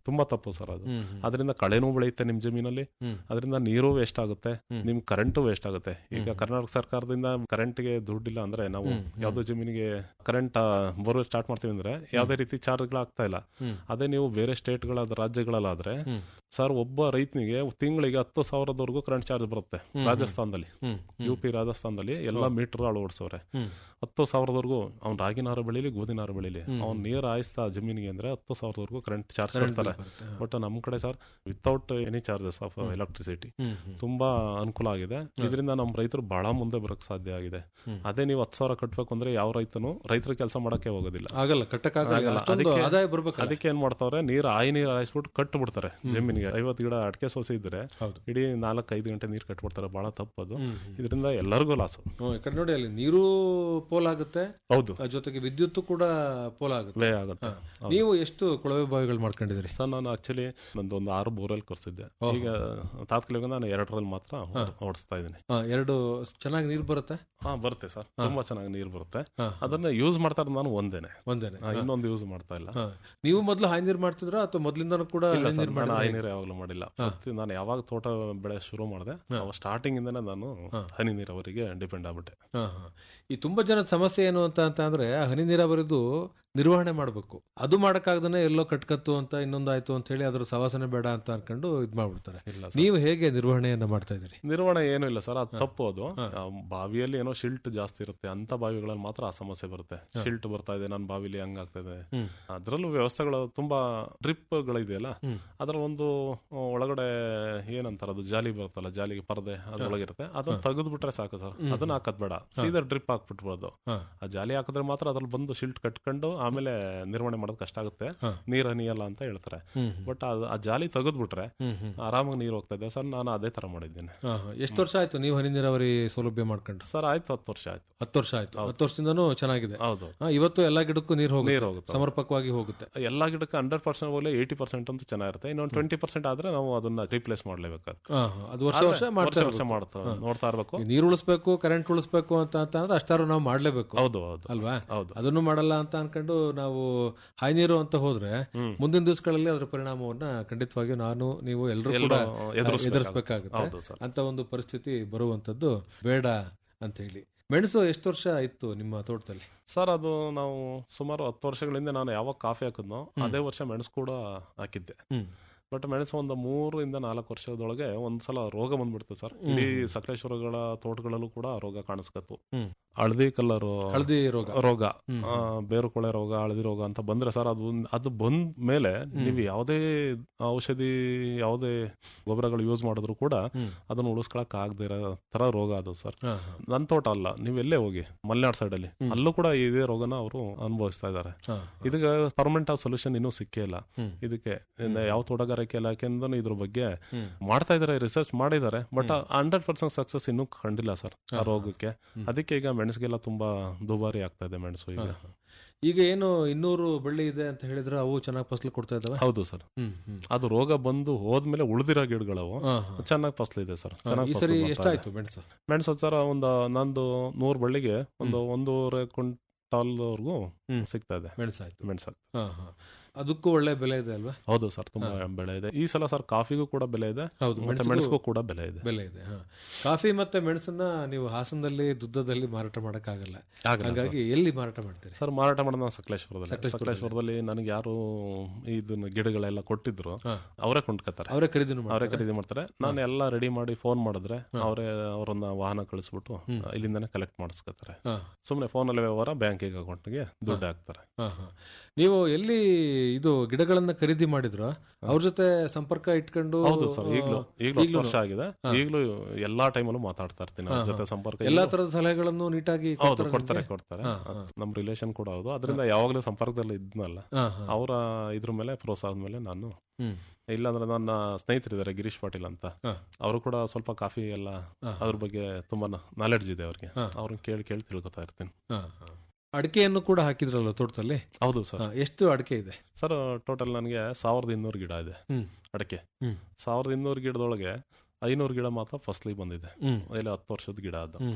ತುಂಬಾ ತಪ್ಪು ಸರ್ ಅದು ಹ್ಮ್, ಹ್ಮ್. ಅದರಿಂದ ಕಳೆನೂ ಬೆಳೆಯುತ್ತೆ ನಿಮ್ ಜಮೀನಲ್ಲಿ ಹ್ಮ್. ಅದರಿಂದ ನೀರು ವೇಸ್ಟ್ ಆಗುತ್ತೆ ಹ್ಮ್. ನಿಮ್ ಕರೆಂಟು ವೇಸ್ಟ್ ಆಗುತ್ತೆ ಈಗ ಹ್ಮ್. ಕರ್ನಾಟಕ ಸರ್ಕಾರದಿಂದ ಕರೆಂಟ್ಗೆ ದುಡ್ಡಿಲ್ಲ ಅಂದ್ರೆ ನಾವು ಹ್ಮ್, ಯಾವ್ದೋ ಜಮೀನಿಗೆ ಕರೆಂಟ್ ಬೋರ್ವೆಲ್ ಸ್ಟಾರ್ಟ್ ಮಾಡ್ತೀವಿ ಅಂದ್ರೆ ಯಾವ್ದೇ ರೀತಿ ಚಾರ್ಜ್ಗಳು ಆಗ್ತಾ ಇಲ್ಲ ಹ್ಮ್. ಅದೇ ನೀವು ಬೇರೆ ಸ್ಟೇಟ್ಗಳಾದ ರಾಜ್ಯಗಳಲ್ಲಾದ್ರೆ ಹ್ಮ್. ಸರ್ ಒಬ್ಬ ರೈತನಿಗೆ ತಿಂಗಳಿಗೆ ಹತ್ತು ಸಾವಿರದವರೆಗೂ ಕರೆಂಟ್ ಚಾರ್ಜ್ ಬರುತ್ತೆ ಹ್ಮ್. ರಾಜಸ್ಥಾನದಲ್ಲಿ ಹ್ಮ್. ಯು ಪಿ ರಾಜಸ್ಥಾನದಲ್ಲಿ ಎಲ್ಲ ಹೌದು. ಮೀಟರ್ ಅಳವಡಿಸವ್ರೆ ಹ್ಮ್. ಹತ್ತು ಸಾವಿರದವರೆಗೂ ಅವ್ನು ರಾಗಿ ನಾರು ಬೆಳೀಲಿ ಗೋಧಿ ನಾರು ಬೆಳೀಲಿ ಹ್ಮ್. ಅವ್ನು ನೀರು ಹಾಯಿಸ್ತಾ ಜಮೀನಿಗೆ ಅಂದ್ರೆ ಹತ್ತು ಸಾವಿರದವರೆಗೂ ಕರೆಂಟ್ ಚಾರ್ಜ್ Current ಕೊಡ್ತಾರೆ bill ಬರುತ್ತೆ, ಹಾ. ಬಟ್ ನಮ್ಮ ಕಡೆ sir without any charges of ಹ್ಮ್. ಎಲೆಕ್ಟ್ರಿಸಿಟಿ ಹ್ಮ್, ಹ್ಮ್. ತುಂಬಾ ಅನುಕೂಲ ಆಗಿದೆ ಹ್ಮ್. ಇದರಿಂದ ನಮ್ಮ ರೈತರು ಬಹಳ ಮುಂದೆ ಬರಕ್ ಸಾಧ್ಯ ಆಗಿದೆ ಹ್ಮ್. ಅದೇ ನೀವು ಹತ್ತು ಸಾವಿರ ಕಟ್ಬೇಕು ಅಂದ್ರೆ ಯಾವ ರೈತನು ರೈತರ ಕೆಲಸ ಮಾಡಕ್ಕೆ ಹೋಗೋದಿಲ್ಲ ಆಗಲ್ಲ ಕಟ್ಟಕ್ಕಾಗಲ್ಲ ಆಗಲ್ಲ. ಅಷ್ಟೊಂದು ಅದಕ್ಕೆ- ಆದಾಯ ಬರ್ಬೇಕಲ್ಲ ಅದಕ್ಕೆ ಏನ್ ಮಾಡ್ತಾವ್ರೆ ನೀರು ಆಯಿ ನೀರು ಹಾಯಿಸ್ಬಿಟ್ಟು ಕಟ್ಟು ಬಿಡ್ತಾರೆ ಜಮೀನಿಗೆ ಐವತ್ತು ಗಿಡ ಅಡಿಕೆ ಸೋಸಿ ಇದ್ರೆ ಹೌದು. ಇಡೀ ನಾಲ್ಕು ಐದು ಗಂಟೆ ನೀರು ಕಟ್ಬಿಡ್ತಾರೆ ಬಹಳ ತಪ್ಪದು ಹ್ಮ್, ಇದರಿಂದ ಎಲ್ಲರಿಗೂ ಲಾಸು ಹ್ಮ್, ಈ ಕಡೆ ನೋಡಿ ಅಲ್ಲಿ ನೀರು ಪೋಲ್ ಆಗುತ್ತೆ ಹೌದು ಆ ಜೊತೆಗೆ ವಿದ್ಯುತ್ ಕೂಡ ಪೋಲ್ ಆಗುತ್ತೆ ವ್ಯಯ ಆಗುತ್ತೆ ಹಾ. ಹೌದು. ನೀವು ಎಷ್ಟು ಕೊಳವೆ ಬಾವಿಗಳು ಮಾಡ್ಕೊಂಡಿದ್ದೀರಿ ಸರ್ ನಾನು ಆಕ್ಚುಲಿ ನಂದು ಒಂದು ಆರು ಬೋರ್ವೆಲ್ ಕೊರ್ಸಿದ್ದೆ ಓಹೋ. ಈಗ ತಾತ್ಕಾಲಿಕ ನಾನು ಎರಡರಲ್ಲಿ ಮಾತ್ರ ಓಡ್- ಓಡಿಸ್ತಾ ಇದ್ದೀನಿ ಹಾ, ಎರಡು ಚೆನ್ನಾಗಿ ನೀರು ಬರುತ್ತೆ ಹಾ ಬರುತ್ತೆ ಸರ್ ತುಂಬಾ ಚೆನ್ನಾಗಿ ನೀರು ಬರುತ್ತೆ ಹಾ, ಅದನ್ನ ಯೂಸ್ ಮಾಡ್ತಾ ಇರೋದು ನಾನು ಒಂದೇನೆ ಒಂದೇನೆ ಹಾ, ಇನ್ನೊಂದು ಯೂಸ್ ಮಾಡ್ತಾ ಇಲ್ಲ ಹಾ. ನೀವು ಮೊದಲು ಹಾಯಿ ನೀರು ಮಾಡ್ತಿದ್ರ ಅಥವಾ ಮೊದ್ಲಿಂದನೂ ಕೂಡ ಇಲ್ಲ ಹನಿ ಸರ್, ನೀರು ನಾನು ಮಾಡಿದ್ರೆ ಹನಿ ನೀರು ಯಾವಾಗಲೂ ಮಾಡಿಲ್ಲ ಪ್ರತಿ- ನಾನು ಯಾವಾಗ ತೋಟ ಬೆಳೆ ಶುರು ಮಾಡಿದೆ ಅವಾಗ ಸ್ಟಾರ್ಟಿಂಗ್ ಇಂದನೇ ನಾನು ಹನಿ ನೀರಾವರಿಗೆ ಡಿಪೆಂಡ್ ಆಗ್ಬಿಟ್ಟೆ ಹಾ, ಹಾ. ಈ ತುಂಬಾ ಜನದ ಸಮಸ್ಯೆ ಏನು ಅಂತ ಅಂತ ಅಂದ್ರೆ ಆ ಹನಿ ನೀರಾವರಿದು ನಿರ್ವಹಣೆ ಮಾಡಬೇಕು ಅದು ಮಾಡಕ್ಕಾಗ್ದೇ ಎಲ್ಲೋ ಕಟ್ಕತ್ತು ಅಂತ ಇನ್ನೊಂದಾಯ್ತು ಅಂತ ಹೇಳಿ ಅದ್ರ ಸವಾಸನೆ ಬೇಡ ಅಂತ ಅನ್ಕೊಂಡು ಇದ್ ಮಾಡ್ಬಿಡ್ತಾರೆ ಇಲ್ಲ ನೀವು ಹೇಗೆ ನಿರ್ವಹಣೆಯನ್ನ ಮಾಡ್ತಾ ಇದ್ದೀರಿ ನಿರ್ವಹಣೆ ಏನು ಇಲ್ಲ ಸರ್ ಅದು ತಪ್ಪು ಅದು ಆ, ಬಾವಿಯಲ್ಲಿ ಏನೋ ಶಿಲ್ಟ್ ಜಾಸ್ತಿ ಇರುತ್ತೆ ಅಂತ ಬಾವಿಗಳಲ್ಲಿ ಮಾತ್ರ ಆ ಸಮಸ್ಯೆ ಬರುತ್ತೆ ಶಿಲ್ಟ್ ಬರ್ತಾ ಇದೆ ನನ್ನ ಬಾವಿಲಿ ಹಂಗಾಗ್ತಾ ಇದೆ ಹ್ಮ್. ಅದ್ರಲ್ಲೂ ವ್ಯವಸ್ಥೆಗಳು ತುಂಬಾ ಡ್ರಿಪ್ ಗಳಿದೆಯಲ್ಲ ಹ್ಮ್. ಅದ್ರಲ್ಲಿ ಒಂದು ಆ, ಒಳಗಡೆ ಏನಂತಾರ ಅದು ಜಾಲಿ ಬರುತ್ತಲ್ಲ ಜಾಲಿಗೆ ಪರದೆ ಅದ್ರೊಳಗಿರುತ್ತೆ ಅದನ್ನ ತೆಗೆದು ಬಿಟ್ರೆ ಸಾಕು ಸರ್ ಅದನ್ನ ಹಾಕದ್ ಬೇಡ ಸೀದಾ ಡ್ರಿಪ್ ಹಾಕ್ಬಿಟ್ಬಿಡೋದು ಹಾ. ಆ ಜಾಲಿ ಹಾಕಿದ್ರೆ ಮಾತ್ರ ಅದ್ರಲ್ಲಿ ಬಂದು ಶಿಲ್ಟ್ ಕಟ್ಕೊಂಡು ಆಮೇಲೆ ನಿರ್ವಹಣೆ ಮಾಡೋದು ಕಷ್ಟ ಆಗುತ್ತೆ ಹಾ. ನೀರ್ ಹನಿಯಲ್ಲ ಅಂತ ಹೇಳ್ತಾರೆ ಹ್ಮ್, ಬಟ್ ಆ ಜಾಲಿ ತೆಗೆದ್ಬಿಟ್ರೆ ಹ್ಮ್, ಹ್ಮ್. ಆರಾಮಾಗಿ ನೀರು ಹೋಗ್ತಾ ಇದೆ ಸರ್ ನಾನು ಅದೇ ತರ ಮಾಡಿದ್ದೇನೆ ಹಾ, ಹಾ. ಎಷ್ಟು ವರ್ಷ ಆಯ್ತು ನೀವು ಹನಿ ನೀರಾವರಿ ಸೌಲಭ್ಯ ಮಾಡ್ಕೊಂಡ್ರೆ ಸರ್ ಆಯ್ತು ಹತ್ತು ವರ್ಷ ಆಯ್ತು ಹತ್ತು ವರ್ಷ ಆಯ್ತು ಹತ್ತು ವರ್ಷದಿಂದನೂ ಚೆನ್ನಾಗಿದೆ ಹೌದು ಹಾ, ಇವತ್ತು ಎಲ್ಲಾ ಗಿಡಕ್ಕೂ ನೀರು ನೀರ್ ಹೋಗುತ್ತೆ ಹೋಗುತ್ತೆ. ಸಮರ್ಪಕವಾಗಿ ಹೋಗುತ್ತೆ ಎಲ್ಲಾ ಗಿಡಕ್ಕೆ ಹಂಡ್ರೆಡ್ ಪರ್ಸೆಂಟ್ ಹೋಗ್ಲಿ ಏಯ್ಟಿ ಪರ್ಸೆಂಟ್ ಅಂತ ಚೆನ್ನಾಗಿರುತ್ತೆ ಇನ್ನೊಂದು ಟ್ವೆಂಟಿ ಪರ್ಸೆಂಟ್ ಆದ್ರೆ ನಾವು ಅದನ್ನ ರಿಪ್ಲೇಸ್ ಮಾಡ್ಲೇಬೇಕು ಹಾ, ಹಾ. ಅದು ವರ್ಷ ವರ್ಷ ಮಾಡ್ತಾ ವರ್ಷ ವರ್ಷ ಇರ್ಬೇಕು. ಮಾಡ್ತಾ ನೋಡ್ತಾ ಇರ್ಬೇಕು ಈ ನೀರು ಉಳಿಸ್ಬೇಕು ಕರೆಂಟ್ ಉಳಿಸ್ಬೇಕು ಅಂತ ಅಂತ ಅಂದ್ರೆ ಅಷ್ಟಾರು ನಾವು ಮಾಡ್ಲೇಬೇಕು ಹೌದು ಹೌದು ಅಲ್ವಾ ಹೌದು ಅದನ್ನು ಮಾಡಲ್ಲ ಅಂತ ಅನ್ಕೊಂಡು ನಾವು ಹಾಯ್ ನೀರು ಅಂತ ಹೋದ್ರೆ ಮುಂದಿನ ದಿವಸಗಳಲ್ಲಿ ಅದರ ಪರಿಣಾಮವನ್ನ ಖಂಡಿತವಾಗಿಯೂ ನಾನು ನೀವು ಎಲ್ಲರೂ ಕೂಡ ಎದುರಿಸ್ಬೇಕಾಗುತ್ತೆ. ಎದುರಿಸಬೇಕಾಗುತ್ತೆ ಹೌದು ಸರ್ ಅಂತ ಒಂದು ಪರಿಸ್ಥಿತಿ ಬರುವಂತದ್ದು ಬೇಡ ಅಂತ ಹೇಳಿ ಮೆಣಸು ಎಷ್ಟು ವರ್ಷ ಇತ್ತು ನಿಮ್ಮ ತೋಟದಲ್ಲಿ ಸರ್ ಅದು ನಾವು ಸುಮಾರು ಹತ್ತು ವರ್ಷಗಳಿಂದ ನಾನು ಯಾವಾಗ ಕಾಫಿ ಹಾಕಿದ್ನೋ ಅದೇ ವರ್ಷ ಮೆಣಸು ಕೂಡ ಹಾಕಿದ್ದೆ ಹ್ಮ್ ಬಟ್ ಮೆಣಸು ಒಂದು ಮೂರರಿಂದ ನಾಲ್ಕು ವರ್ಷದೊಳಗೆ ಒಂದ್ಸಲ ರೋಗ ಬಂದ್ಬಿಡ್ತು ಸರ್ ಇಡೀ ಸಕಲೇಶ್ವರಗಳ ತೋಟಗಳಲ್ಲೂ ಕೂಡ ಆ ರೋಗ ಕಾಣಿಸ್ಕತ್ತು ಹ್ಮ್. ಹಳದಿ ಕಲರ್ ಹಳದಿ ರೋಗ ರೋಗ ಆ, ಬೇರುಕೊಳೆ ರೋಗ ಹಳದಿ ರೋಗ ಅಂತ ಬಂದ್ರೆ ಸರ್ ಅದು ಅದು ಬಂದ ಮೇಲೆ ನೀವು ಯಾವುದೇ ಔಷಧಿ ಯಾವುದೇ ಗೊಬ್ಬರಗಳು ಯೂಸ್ ಮಾಡಿದ್ರು ಕೂಡ ಹ್ಮ್. ಅದನ್ನ ಉಳಿಸ್ಕೊಳಕ್ ಆಗದೆ ಇರೋ ತರ ರೋಗ ಅದು ಸರ್ ಹಾ, ಹಾ. ನನ್ ತೋಟ ಅಲ್ಲ ನೀವು ಎಲ್ಲೇ ಹೋಗಿ ಮಲೆನಾಡ್ ಸೈಡ್ ಅಲ್ಲಿ ಅಲ್ಲೂ ಕೂಡ ಇದೇ ರೋಗನ ಅವರು ಅನುಭವಿಸ್ತಾ ಇದ್ದಾರೆ ಹಾ. ಇದಕ್ಕೆ ಪರ್ಮನೆಂಟ್ ಆ ಸೊಲ್ಯೂಷನ್ ಇನ್ನೂ ಸಿಕ್ಕೇ ಇಲ್ಲ ಹ್ಮ್. ಇದಕ್ಕೆ ಇನ್ನು ಯಾವ ತೋಟಗಾರಿಕೆ ಇಲಾಖೆಯಿಂದ ಇದ್ರ ಬಗ್ಗೆ ಹ್ಮ್. ಮಾಡ್ತಾ ಇದಾರೆ ರಿಸರ್ಚ್ ಮಾಡಿದ್ದಾರೆ ಬಟ್ ಹಂಡ್ರೆಡ್ ಪರ್ಸೆಂಟ್ ಸಕ್ಸಸ್ ಇನ್ನೂ ಕಂಡಿಲ್ಲ ಸರ್ ಆ ರೋಗಕ್ಕೆ ಅದಕ್ಕೆ ಈಗ ಮೆಣಸಿಗೆಲ್ಲ ತುಂಬಾ ದುಬಾರಿ ಆಗ್ತಾ ಇದೆ ಮೆಣಸು ಈಗ ಈಗ ಏನು ಇನ್ನೂರು ಬಳ್ಳಿ ಇದೆ ಅಂತ ಹೇಳಿದ್ರೆ ಅವು ಚೆನ್ನಾಗಿ ಫಸಲು ಕೊಡ್ತಾ ಇದಾವೆ ಹೌದು ಸರ್ ಹ್ಮ್ ಹ್ಮ್ ಅದು ರೋಗ ಬಂದು ಹೋದ್ಮೇಲೆ ಉಳಿದಿರೋ ಗಿಡಗಳವು ಹಾ, ಹಾ. ಚೆನ್ನಾಗಿ ಫಸಲಿದೆ ಸರ್ ಈ ಚೆನ್ನಾಗಿ ಸರಿ ಎಷ್ಟಾಯ್ತು ಮೆಣಸು ಮೆಣಸು ಸರ್ ಒಂದು ನಂದು ನೂರು ಬಳ್ಳಿಗೆ ಒಂದು ಒಂದೂವರೆ ಕ್ವಿಂಟಾಲ್ವರೆಗೂ ಹ್ಮ್. ಸಿಗ್ತಾ ಇದೆ ಮೆಣಸಾಯ್ತು ಮೆಣಸು ಹಾ, ಹಾ. ಅದಕ್ಕೂ ಒಳ್ಳೆ ಬೆಲೆ ಇದೆ ಅಲ್ವಾ ಹೌದು ಸರ್ ತುಂಬಾ ಬೆಳೆ ಇದೆ ಈ ಸಲ ಸರ್ ಕಾಫಿಗೂ ಕೂಡ ಬೆಲೆ ಇದೆ ಹೌದು ಮತ್ತೆ ಮೆಣಸಿಗೂ ಮೆಣಸಿಗೂ ಕೂಡ ಬೆಲೆ ಇದೆ ಬೆಲೆ ಇದೆ ಹಾ. ಕಾಫಿ ಮತ್ತೆ ಮೆಣಸನ್ನ ನೀವು ಹಾಸನದಲ್ಲಿ ದುದ್ದದಲ್ಲಿ ಮಾರಾಟ ಮಾಡಕ್ಕಾಗಲ್ಲ ಆಗಲ್ಲ ಹಾಗಾಗಿ ಎಲ್ಲಿ ಮಾರಾಟ ಮಾಡ್ತೀರಿ ಸರ್ ಮಾರಾಟ ಮಾಡೋದು ನಾವು ಸಕಲೇಶ್ವರದಲ್ಲಿ ಸಕಲೇಶ್ವರದಲ್ಲಿ ನನಗೆ ಯಾರು ಇದನ್ನ ಗಿಡಗಳೆಲ್ಲ ಕೊಟ್ಟಿದ್ರು ಹಾ. ಅವರೇ ಕೊಂಡ್ಕೊತಾರೆ ಅವರೇ ಖರೀದಿನೂ ಅವರೇ ಮಾಡ್ತಾರೆ ಖರೀದಿ ಮಾಡ್ತಾರೆ ನಾನು ಎಲ್ಲ ರೆಡಿ ಮಾಡಿ ಫೋನ್ ಮಾಡಿದ್ರೆ ಅವರೇ ಅವರನ್ನ ವಾಹನ ಕಳಿಸ್ಬಿಟ್ಟು ಇಲ್ಲಿಂದಾನೆ ಕಲೆಕ್ಟ್ ಮಾಡಿಸ್ಕೊತಾರೆ ಹಾ, ಸುಮ್ಮನೆ ಫೋನಲ್ಲಿ ವ್ಯವಹಾರ ಬ್ಯಾಂಕಿಗೆ ಅಕೌಂಟ್ಗೆ ದುಡ್ಡು ಹಾಕ್ತಾರೆ ಹಾ, ಹಾ. ನೀವು ಎಲ್ಲಿ ಇದು ಗಿಡಗಳನ್ನ ಖರೀದಿ ಮಾಡಿದ್ರ ಅವ್ರ ಜೊತೆ ಸಂಪರ್ಕ ಇಟ್ಕೊಂಡು ಹೌದು ಸರ್ ಈಗಲೂ ಆ, ಈಗಲೂ ಹತ್ತು ವರ್ಷ ಆಗಿದೆ ಈಗಲೂ ಎಲ್ಲಾ ಟೈಮಲ್ಲೂ ಮಾತಾಡ್ತಾ ಇರ್ತೀನಿ ಅವ್ರ ಜೊತೆ ಸಂಪರ್ಕ ಎಲ್ಲಾ ತರದ ಸಲಹೆಗಳನ್ನು ನೀಟಾಗಿ ಹೌದು ಕೊಡ್ತಾರಾ ಕೊಡ್ತಾರೆ ನಿಮ್ಗೆ? ಕೊಡ್ತಾರೆ ಅದ್ ನಮ್ ರಿಲೇಷನ್ ಕೂಡ ಹೌದು ಅದರಿಂದ ಯಾವಾಗಲೂ ಸಂಪರ್ಕದಲ್ಲಿ ಇದ್ನಲ್ಲ ಹಾ, ಹಾ. ಅವರ ಇದ್ರ ಮೇಲೆ ಪ್ರೋತ್ಸಾಹದ ಮೇಲೆ ನಾನು ಹ್ಮ್. ಇಲ್ಲಾಂದ್ರೆ ನನ್ನ ಸ್ನೇಹಿತರಿದ್ದಾರೆ ಗಿರೀಶ್ ಪಾಟೀಲ್ ಅಂತ ಹಾ. ಅವರು ಕೂಡ ಸ್ವಲ್ಪ ಕಾಫಿ ಎಲ್ಲ ಅದ್ರ ಬಗ್ಗೆ ತುಂಬಾ ನಾಲೆಡ್ಜ್ ಇದೆ ಅವ್ರಿಗೆ ಅವ್ರನ್ನ ಕೇಳಿ ಕೇಳಿ ತಿಳ್ಕೊತಾ ಇರ್ತೀನಿ ಹಾ, ಹಾ. ಅಡಿಕೆಯನ್ನು ಕೂಡ ಹಾಕಿದ್ರಲ್ಲ ತೋಟದಲ್ಲಿ ಹೌದು ಸರ್ ಹಾ, ಎಷ್ಟು ಅಡಿಕೆ ಇದೆ ಸರ್ ಟೋಟಲ್ ನನಗೆ ಸಾವಿರದ ಇನ್ನೂರು ಗಿಡ ಇದೆ ಹ್ಮ್. ಅಡಕೆ ಹ್ಮ್. ಸಾವಿರದ ಇನ್ನೂರು ಗಿಡದೊಳಗೆ ಐನೂರು ಗಿಡ ಮಾತ್ರ ಫಸ್ಲಿಗೆ ಬಂದಿದೆ ಹ್ಮ್. ಇಲ್ಲಿ ಹತ್ತು ವರ್ಷದ ಗಿಡ ಅದು ಹ್ಮ್, ಹ್ಮ್.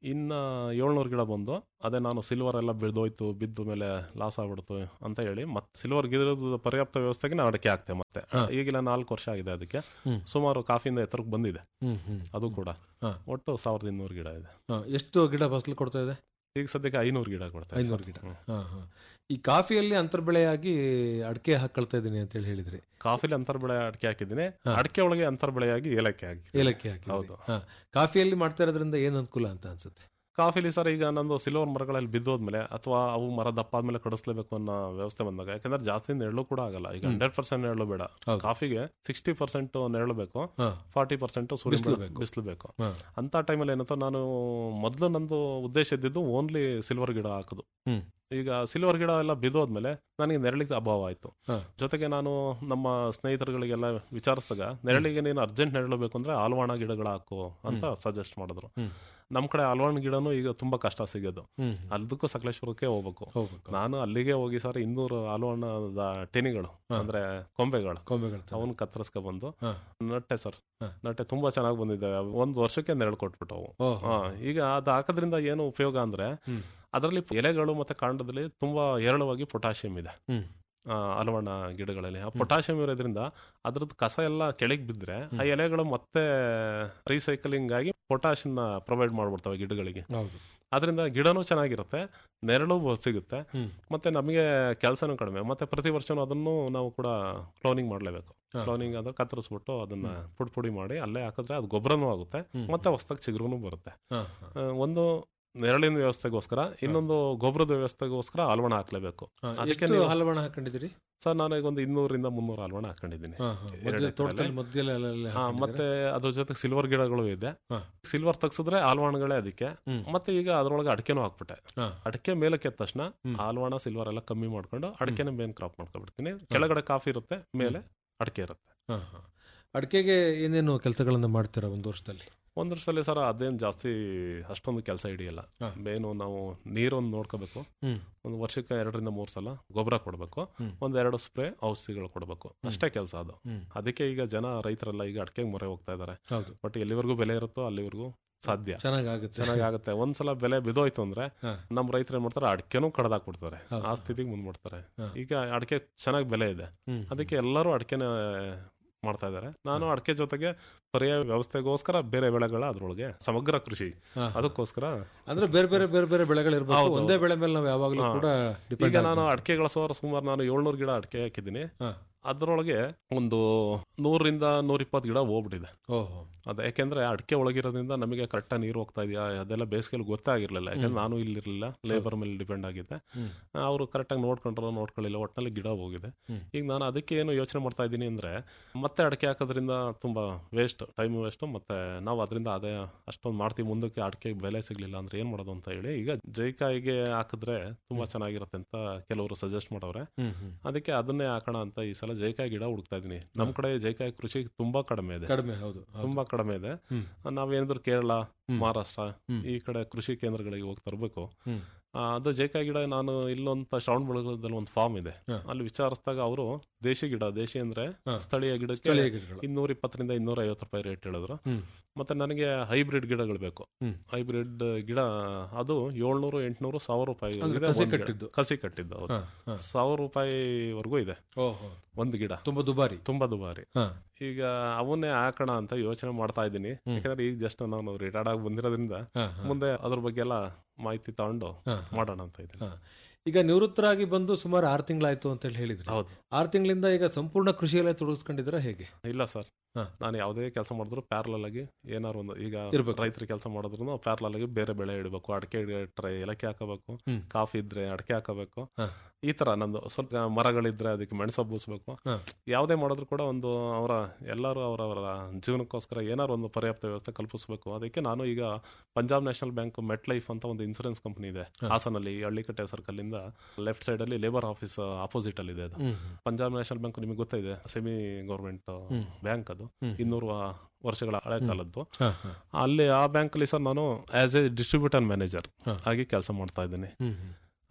ಇನ್ನ ಏಳ್ನೂರು ಗಿಡ ಬಂದು ಅದೇ ನಾನು ಸಿಲ್ವರ್ ಎಲ್ಲ ಬಿದ್ದೋಯ್ತು ಬಿದ್ದ ಮೇಲೆ ಲಾಸ್ ಆಗ್ಬಿಡ್ತು ಅಂತ ಹೇಳಿ ಮತ್ತೆ ಸಿಲ್ವರ್ ಗಿಡದ ಪರ್ಯಾಪ್ತ ವ್ಯವಸ್ಥೆಗೆ ನಾನು ಅಡಿಕೆ ಹಾಕ್ತೆ ಮತ್ತೆ ಈಗಿನ ನಾಲ್ಕು ವರ್ಷ ಆಗಿದೆ ಅದಕ್ಕೆ ಹ್ಮ್. ಸುಮಾರು ಕಾಫಿಯಿಂದ ಎತ್ತರಕ್ಕೆ ಬಂದಿದೆ ಹ್ಮ್ ಹ್ಮ್ ಅದು ಕೂಡ ಹಾ. ಒಟ್ಟು ಸಾವಿರದ ಇನ್ನೂರು ಗಿಡ ಇದೆ ಹಾ, ಎಷ್ಟು ಗಿಡ ಫಸಲು ಕೊಡ್ತಾ ಇದೆ ಈಗ ಸದ್ಯಕ್ಕೆ ಐನೂರು ಗಿಡ ಕೊಡ್ತಾ ಇದೆ ಐನೂರು ಸರ್. ಗಿಡ ಹ್ಮ್. ಹಾ ಹಾ ಈ ಕಾಫಿಯಲ್ಲಿ ಅಂತರ್ಬೆಳೆಯಾಗಿ ಅಡಿಕೆ ಹಾಕೊಳ್ತಾ ಇದ್ದೀನಿ ಅಂತ ಹೇಳಿ ಹೇಳಿದ್ರಿ ಕಾಫಿಲಿ ಅಂತರ್ ಬೆಳೆ ಅಡಿಕೆ ಹಾಕಿದ್ದೀನಿ ಹಾ. ಅಡಿಕೆ ಒಳಗೆ ಅಂತರ್ ಬೆಳೆಯಾಗಿ ಏಲಕ್ಕಿ ಹಾಕಿ ಏಲಕ್ಕಿ ಹಾಕಿ ಹೌದು. ಹಾ ಕಾಫಿಯಲ್ಲಿ ಮಾಡ್ತಾ ಇರೋದ್ರಿಂದ ಏನ್ ಅನುಕೂಲ ಅಂತ ಅನ್ಸುತ್ತೆ ಕಾಫಿಲಿ ಸರ್ ಈಗ ನಂದು ಸಿಲ್ವರ್ ಮರಗಳಲ್ಲಿ ಬಿದ್ದೋದ್ಮೇಲೆ ಅಥವಾ ಅವು ಮರ ದಪ್ಪ ಆದ್ಮೇಲೆ ಕಡಿಸ್ಲೇಬೇಕು ಅನ್ನೋ ವ್ಯವಸ್ಥೆ ಬಂದಾಗ ಯಾಕಂದ್ರೆ ಜಾಸ್ತಿ ನೆರಳು ಕೂಡ ಆಗಲ್ಲ ಈಗ ಹಂಡ್ರೆಡ್ ಪರ್ಸೆಂಟ್ ನೆರಳು ಬೇಡ ಹೌದು. ಕಾಫಿಗೆ ಸಿಕ್ಸ್ಟಿ ಪರ್ಸೆಂಟ್ ನೆರಳು ಬೇಕು ಹಾ ಫಾರ್ಟಿ ಪರ್ಸೆಂಟ್ ಬಿಸ್ಲು ಬೇಕು. ಬಿಸಿಲು ಬೇಕು ಹಾ ಅಂತ ಟೈಮಲ್ಲಿ ಏನಂತ ನಾನು ಮೊದಲು ನಂದು ಉದ್ದೇಶ ಇದ್ದಿದ್ದು ಓನ್ಲಿ ಸಿಲ್ವರ್ ಗಿಡ ಹಾಕೋದು ಹ್ಮ್. ಈಗ ಸಿಲ್ವರ್ ಗಿಡ ಎಲ್ಲ ಬಿದ್ದೋದ್ಮೇಲೆ ನನಗೆ ನೆರಳಿಗೆ ಅಭಾವ ಆಯ್ತು ಹಾ. ಜೊತೆಗೆ ನಾನು ನಮ್ಮ ಸ್ನೇಹಿತರುಗಳಿಗೆಲ್ಲ ವಿಚಾರಿಸಿದಾಗ ನೆರಳಿಗೆ ನೀನು ಅರ್ಜೆಂಟ್ ನೆರಳು ಬೇಕು ಅಂದ್ರೆ ಆಲ್ವಾಣ ಗಿಡಗಳ ಹಾಕು ಅಂತ ಸಜೆಸ್ಟ್ ಮಾಡಿದ್ರು ಹ್ಮ್. ನಮ್ ಕಡೆ ಆಲ್ವಾಣ ಗಿಡನು ಈಗ ತುಂಬಾ ಕಷ್ಟ ಸಿಗೋದು ಹ್ಮ್ ಅದಕ್ಕೂ ಸಕಲೇಶ್ವರಕ್ಕೆ ಹೋಗ್ಬೇಕು ಹೋಗ್ಬೇಕು ನಾನು ಅಲ್ಲಿಗೆ ಹೋಗಿ ಸರ್ ಇನ್ನೂರು ಆಲ್ವಾಣದ ಟೆನಿಗಳು ಅಂದ್ರೆ ಕೊಂಬೆಗಳು ಕೊಂಬೆಗಳು ಅವನ್ ಕತ್ತರಿಸ್ಕೊ ಬಂದು ಹಾ. ನಟ್ಟೆ ಸರ್ ಹಾ. ನಟ್ಟೆ ತುಂಬಾ ಚೆನ್ನಾಗಿ ಬಂದಿದೆ ಒಂದ್ ವರ್ಷಕ್ಕೆ ನೆರಳು ಕೊಟ್ಬಿಟ್ಟವು ಓಹ್ ಹಾ, ಈಗ ಅದು ಹಾಕೋದ್ರಿಂದ ಏನು ಉಪಯೋಗ ಅಂದ್ರೆ ಹ್ಮ್. ಅದರಲ್ಲಿ ಎಲೆಗಳು ಮತ್ತೆ ಕಾಂಡದಲ್ಲಿ ತುಂಬಾ ಹೇರಳವಾಗಿ ಪೊಟ್ಯಾಷಿಯಂ ಇದೆ ಹ್ಮ್ ಆ, ಅಲವಣ್ಣ ಗಿಡಗಳಲ್ಲಿ ಆ ಪೊಟ್ಯಾಷಿಯಂ ಇರೋದ್ರಿಂದ ಅದ್ರದ್ದು ಕಸ ಎಲ್ಲ ಕೆಳಗೆ ಬಿದ್ದರೆ ಆ ಎಲೆಗಳು ಮತ್ತೆ ರೀಸೈಕಲಿಂಗ್ ಆಗಿ ಪೊಟ್ಯಾಷಿಯಂ ಪ್ರೊವೈಡ್ ಮಾಡ್ಬಿಡ್ತವೆ ಗಿಡಗಳಿಗೆ ಹೌದು ಅದರಿಂದ ಗಿಡನೂ ಚೆನ್ನಾಗಿರುತ್ತೆ ನೆರಳು ಸಿಗುತ್ತೆ ಹ್ಮ್ ಮತ್ತೆ ನಮಗೆ ಕೆಲಸನೂ ಕಡಿಮೆ ಮತ್ತೆ ಪ್ರತಿ ವರ್ಷನೂ ಅದನ್ನು ನಾವು ಕೂಡ ಕ್ಲೋನಿಂಗ್ ಮಾಡಲೇಬೇಕು ಹಾ. ಕ್ಲೋನಿಂಗ್ ಅಂದ್ರೆ ಕತ್ತರಿಸ್ಬಿಟ್ಟು ಅದನ್ನ ಪುಡಿ ಪುಡಿ ಮಾಡಿ ಅಲ್ಲೇ ಹಾಕಿದ್ರೆ ಅದು ಗೊಬ್ಬರನೂ ಆಗುತ್ತೆ ಹ್ಮ್. ಮತ್ತೆ ಹೊಸದಾಗಿ ಚಿಗುರುನು ಬರುತ್ತೆ ಹಾ ಹಾ ಆ, ಒಂದು ನೆರಳಿನ ವ್ಯವಸ್ಥೆಗೋಸ್ಕರ ಇನ್ನೊಂದು ಗೊಬ್ಬರದ ವ್ಯವಸ್ಥೆಗೋಸ್ಕರ ಆಲ್ವಣ ಹಾಕ್ಲೇಬೇಕು ಹಾ, ಅದಕ್ಕೆ ಎಷ್ಟು ನೀವು- ಹಲವಣ ಹಾಕೊಂಡಿದ್ದೀರಿ ಸರ್ ನಾನು ಈಗ ಒಂದು ಇನ್ನೂರಿಂದ ಮುನ್ನೂರು ಆಲ್ವಣ ಹಾಕೊಂಡಿದ್ದೀನಿ ಹಾ, ಹಾ. ಎರಡು ಮಧ್ಯ ಎಕರೆಲಿ. ತೋಟದಲ್ಲಿ ಮಧ್ಯದಲ್ಲಿ ಅಲ್ಲಲ್ಲಿ ಹಾ, ಹಾಕೊಂಡಿದ್ದೀರಾ? ಮತ್ತೆ ಅದ್ರ ಜೊತೆ ಸಿಲ್ವರ್ ಗಿಡಗಳು ಇದೆ ಹಾ. ಸಿಲ್ವರ್ ತೆಗ್ಸಿದ್ರೆ ಆಲ್ವಾಣಗಳೇ ಅದಕ್ಕೆ ಹ್ಮ್. ಮತ್ತೆ ಈಗ ಅದ್ರೊಳಗೆ ಅಡಿಕೆನೂ ಹಾಕ್ಬಿಟ್ಟೆ ಹಾ. ಅಡಿಕೆ ಮೇಲಕ್ಕೆ ಎದ್ದ ತಕ್ಷಣ ಹ್ಮ್. ಆಲ್ವಾಣ ಸಿಲ್ವರ್ ಎಲ್ಲ ಕಮ್ಮಿ ಮಾಡ್ಕೊಂಡು ಅಡಿಕೆನ ಮೇನ್ ಕ್ರಾಪ್ ಮಾಡ್ಕೊಬಿಡ್ತೀನಿ ಕೆಳಗಡೆ ಕಾಫಿ ಇರುತ್ತೆ ಮೇಲೆ ಅಡಿಕೆ ಇರುತ್ತೆ ಹಾ, ಹಾ. ಅಡಿಕೆಗೆ ಏನೇನು ಕೆಲಸಗಳನ್ನ ಮಾಡ್ತೀರಾ ಒಂದು ವರ್ಷದಲ್ಲಿ ಒಂದ್ ವರ್ಷದಲ್ಲಿ ಸರ್ ಅದೇನು ಜಾಸ್ತಿ ಅಷ್ಟೊಂದು ಕೆಲಸ ಹಿಡಿಯಲ್ಲ ಹಾ. ಮೇನು ನಾವು ನೀರೊಂದು ನೋಡ್ಕೋಬೇಕು ಹ್ಮ್ ಒಂದು ವರ್ಷಕ್ಕೆ ಎರಡರಿಂದ ಮೂರು ಸಲ ಗೊಬ್ಬರ ಕೊಡಬೇಕು ಹ್ಮ್. ಒಂದ್ ಎರಡು ಸ್ಪ್ರೇ ಔಷಧಿಗಳು ಕೊಡಬೇಕು ಅಷ್ಟೇ ಕೆಲಸ ಅದು ಹ್ಮ್ ಅದಕ್ಕೆ ಈಗ ಜನ ರೈತರೆಲ್ಲ ಈಗ ಅಡಿಕೆಗೆ ಮೊರೆ ಹೋಗ್ತಾ ಇದ್ದಾರೆ ಹೌದು ಬಟ್ ಎಲ್ಲಿವರೆಗೂ ಬೆಲೆ ಇರುತ್ತೋ ಅಲ್ಲಿವರೆಗೂ ಸಾಧ್ಯ ಚೆನ್ನಾಗಾಗುತ್ತೆ ಚೆನ್ನಾಗಾಗುತ್ತೆ ಒಂದ್ಸಲ ಬೆಲೆ ಬಿದ್ದೋಯ್ತು ಅಂದ್ರೆ ಹಾ. ನಮ್ ರೈತರು ಏನ್ ಮಾಡ್ತಾರೆ ಅಡಿಕೆನೂ ಕಡ್ದಾಕ್ಬಿಡ್ತಾರೆ ಹೌದು. ಆ ಸ್ಥಿತಿಗೆ ಮುಂದ್ಬಿಡ್ತಾರೆ ಹಾ. ಈಗ ಅಡಿಕೆ ಚೆನ್ನಾಗಿ ಬೆಲೆ ಇದೆ ಹ್ಮ್ ಅದಕ್ಕೆ ಎಲ್ಲರೂ ಅಡಿಕೆನ ಮಾಡ್ತಾ ಇದ್ದಾರೆ ನಾನು ಅಡಿಕೆ ಜೊತೆಗೆ ಪರ್ಯಾಯ ವ್ಯವಸ್ಥೆಗೋಸ್ಕರ ಬೇರೆ ಬೆಳೆಗಳ ಅದ್ರೊಳಗೆ ಸಮಗ್ರ ಕೃಷಿ ಹಾ. ಅದಕ್ಕೋಸ್ಕರ ಅಂದ್ರೆ ಬೇರೆ ಬೇರೆ ಬೇರೆ ಬೇರೆ ಬೆಳೆಗಳು ಇರ್ಬೇಕು ಹೌದು. ಒಂದೇ ಬೆಳೆ ಮೇಲೆ ನಾವು ಯಾವಾಗಲೂ ಹಾ. ಕೂಡ ಈಗ ಡಿಪೆಂಡ್ ನಾನು ಅಡಿಕೆಗಳ ಸುಮಾರು ಸುಮಾರು ನಾನು ಏಳ್ನೂರು ಗಿಡ ಅಡಿಕೆ ಹಾಕಿದ್ದೀನಿ ಹಾ. ಅದರೊಳಗೆ ಒಂದು ನೂರರಿಂದ ನೂರಿಪ್ಪತ್ತು ಗಿಡ ಹೋಗ್ಬಿಟ್ಟಿದೆ ಓಹೋ ಅದು ಯಾಕೆಂದ್ರೆ ಅಡಿಕೆ ಒಳಗಿರೋದ್ರಿಂದ ನಮಗೆ ಕರೆಕ್ಟಾಗಿ ನೀರು ಹೋಗ್ತಾ ಇದೆಯಾ ಅದೆಲ್ಲ ಬೇಸಿಗೆಯಲ್ಲಿ ಗೊತ್ತೇ ಆಗಿರ್ಲಿಲ್ಲ ಯಾಕಂದ್ರೆ ನಾನು ಇಲ್ಲಿರಲಿಲ್ಲ ಲೇಬರ್ ಮೇಲೆ ಡಿಪೆಂಡ್ ಆಗಿದ್ದೆ ಹ್ಮ್. ಅವರು ಕರೆಕ್ಟಾಗಿ ನೋಡ್ಕೊಂಡ್ರು ನೋಡ್ಕೊಳ್ಳಿಲ್ಲ ಒಟ್ಟಿನಲ್ಲಿ ಗಿಡ ಹೋಗಿದೆ ಹ್ಮ್. ಈಗ ನಾನು ಅದಕ್ಕೆ ಏನು ಯೋಚನೆ ಮಾಡ್ತಾ ಇದ್ದೀನಿ ಅಂದ್ರೆ ಮತ್ತೆ ಅಡಿಕೆ ಹಾಕೋದ್ರಿಂದ ತುಂಬಾ ವೇಸ್ಟ್ ಟೈಮ್ ವೇಸ್ಟ್ ಮತ್ತೆ ನಾವು ಅದರಿಂದ ಅದೇ ಅಷ್ಟೊಂದು ಮಾಡ್ತೀವಿ ಮುಂದಕ್ಕೆ ಅಡಿಕೆ ಬೆಲೆ ಸಿಗ್ಲಿಲ್ಲ ಅಂದ್ರೆ ಏನ್ ಮಾಡೋದು ಅಂತ ಹೇಳಿ ಈಗ ಜೈಕಾಯಿಗೆ ಹಾಕಿದ್ರೆ ತುಂಬಾ ಚೆನ್ನಾಗಿರುತ್ತೆ ಅಂತ ಕೆಲವರು ಸಜೆಸ್ಟ್ ಮಾಡವ್ರೆ ಹ್ಮ್ ಹ್ಮ್ ಅದಕ್ಕೆ ಅದನ್ನೇ ಹಾಕೋಣ ಅಂತ ಈ ಸಲ ಜೈಕಾಯಿ ಗಿಡ ಹುಡುಕ್ತಾ ಇದೀನಿ ನಮ್ ಕಡೆ ಜೈಕಾಯಿ ಕೃಷಿ ತುಂಬಾ ಕಡಿಮೆ ಇದೆ ಕಡಿಮೆ ಹೌದು ಹೌದು. ತುಂಬಾ ಕಡಿಮೆ ಇದೆ ಹ್ಮ್. ನಾವೇನಾದ್ರೂ ಕೇರಳ ಹ್ಮ್. ಮಹಾರಾಷ್ಟ್ರ ಹ್ಮ್. ಈ ಕಡೆ ಕೃಷಿ ಕೇಂದ್ರಗಳಿಗೆ ಹೋಗಿ ತರಬೇಕು ಹ್ಮ್ ಅದು ಜೇಕಾಯಿ ಗಿಡ ನಾನು ಇಲ್ಲೊಂದು ಶ್ರವಣ ಬೆಳಗದಲ್ಲಿ ಒಂದು ಫಾರ್ಮ್ ಇದೆ ಹಾ. ಅಲ್ಲಿ ವಿಚಾರಿಸಿದಾಗ ಅವರು ದೇಶಿ ಗಿಡ ದೇಶಿ ಅಂದ್ರೆ ಹಾ. ಸ್ಥಳೀಯ ಗಿಡಕ್ಕೆ ಸ್ಥಳೀಯ ಗಿಡಗಳು ಇನ್ನೂರ ಇಪ್ಪತ್ತರಿಂದ ಇನ್ನೂರ ಐವತ್ತು ರೂಪಾಯಿ ರೇಟ್ ಹೇಳಿದ್ರು ಹ್ಮ್ ಮತ್ತೆ ನನಗೆ ಹೈಬ್ರಿಡ್ ಗಿಡಗಳು ಬೇಕು ಹ್ಮ್. ಹೈಬ್ರಿಡ್ ಗಿಡ ಅದು ಏಳ್ನೂರು ಎಂಟ್ನೂರು ಸಾವಿರ ರೂಪಾಯಿ ಅಂದ್ರೆ ಇದೆ ಕಸಿ ಒಂದ್ ಗಿಡ. ಕಟ್ಟಿದ್ದು. ಕಸಿ ಕಟ್ಟಿದ್ದು ಹೌದು ಹಾ ಹಾ ಸಾವಿರ ರೂಪಾಯಿವರೆಗೂ ಇದೆ ಓಹೋ ಒಂದು ಗಿಡ ತುಂಬಾ ದುಬಾರಿ ತುಂಬಾ ದುಬಾರಿ ಹಾ ಈಗ ಅವನ್ನೇ ಹಾಕೋಣ ಅಂತ ಯೋಚನೆ ಮಾಡ್ತಾ ಇದ್ದೀನಿ ಯಾಕಂದ್ರೆ ಈಗ ಜಸ್ಟ್ ನಾನು ರಿಟೈರ್ಡ್ ಆಗಿ ಬಂದಿರೋದ್ರಿಂದ ಹಾ ಹಾ ಮುಂದೆ ಅದ್ರ ಬಗ್ಗೆ ಎಲ್ಲ ಮಾಹಿತಿ ತಗೊಂಡು ಹಾ. ಮಾಡೋಣ ಅಂತ ಇದ್ದೀನಿ ಹಾ. ಈಗ ನಿವೃತ್ತರಾಗಿ ಬಂದು ಸುಮಾರು ಆರು ತಿಂಗಳಾಯ್ತು ಅಂತ ಹೇಳಿ ಹೇಳಿದ್ರಿ ಹೌದು ಆರು ತಿಂಗಳಿಂದ ಈಗ ಸಂಪೂರ್ಣ ಕೃಷಿಯಲ್ಲೇ ತೊಡಗಿಸ್ಕೊಂಡಿದ್ದೀರಾ ಹೇಗೆ ಇಲ್ಲ ಸರ್ ಹಾ. ನಾನು ಯಾವುದೇ ಕೆಲಸ ಮಾಡಿದ್ರು ಪ್ಯಾರಲಲ್ ಆಗಿ ಏನಾರು ಒಂದು ಈಗ ಇರ್ಬೇಕು. ರೈತರು ಕೆಲಸ ಮಾಡಿದ್ರು ಪ್ಯಾರಲಲ್ ಆಗಿ ಬೇರೆ ಬೆಳೆ ಇಡಬೇಕು ಅಡಿಕೆ ಇಟ್ರೆ ಏಲಕ್ಕಿ ಹಾಕಬೇಕು ಹ್ಮ್. ಕಾಫಿ ಇದ್ರೆ ಅಡಿಕೆ ಹಾಕಬೇಕು ಹಾ. ಈ ತರ ನಂದು ಸ್ವಲ್ಪ ಮರಗಳಿದ್ರೆ ಅದಕ್ಕೆ ಮೆಣಸು ಹಬ್ಬಿಸ್ಬೇಕು ಹಾ. ಯಾವುದೇ ಮಾಡಿದ್ರು ಕೂಡ ಒಂದು ಅವರ ಎಲ್ಲರೂ ಅವರವರ ಜೀವನಕ್ಕೋಸ್ಕರ ಏನಾರು ಒಂದು ಪರ್ಯಾಪ್ತ ವ್ಯವಸ್ಥೆ ಕಲ್ಪಿಸಬೇಕು ಅದಕ್ಕೆ ನಾನು ಈಗ Punjab National Bank MetLife ಅಂತ ಒಂದು ಇನ್ಸೂರೆನ್ಸ್ ಕಂಪನಿ ಇದೆ ಹಾಸನಲ್ಲಿ ಹಳ್ಳಿಕಟ್ಟೆ ಸರ್ಕಲ್ ಇಂದ ಲೆಫ್ಟ್ ಸೈಡ್ ಅಲ್ಲಿ ಲೇಬರ್ ಆಫೀಸ್ ಅಪೋಸಿಟ್ ಅಲ್ಲಿ ಇದೆ ಅದು ಹ್ಮ್ ಹ್ಮ್. ಪಂಜಾಬ್ ನ್ಯಾಷನಲ್ ಬ್ಯಾಂಕ್ ನಿಮಗೆ ಗೊತ್ತಿದೆ ಸೆಮಿ ಗೌರ್ಮೆಂಟ್ ಹ್ಮ್. ಬ್ಯಾಂಕ್ ಅದು ಹ್ಮ್. ಇನ್ನೂರು ವರ್ಷಗಳ ಹಳೆ ಕಾಲದ್ದು ಹಾ ಹಾ ಅಲ್ಲಿ ಆ ಬ್ಯಾಂಕ್ ಅಲ್ಲಿ ಸರ್ ನಾನು ಆಸ್ ಎ ಡಿಸ್ಟ್ರಿಬ್ಯೂಟರ್ ಮ್ಯಾನೇಜರ್ ಹಾ. ಆಗಿ ಕೆಲಸ ಮಾಡ್ತಾ ಇದ್ದೀನಿ ಹ್ಮ್ ಹ್ಮ್.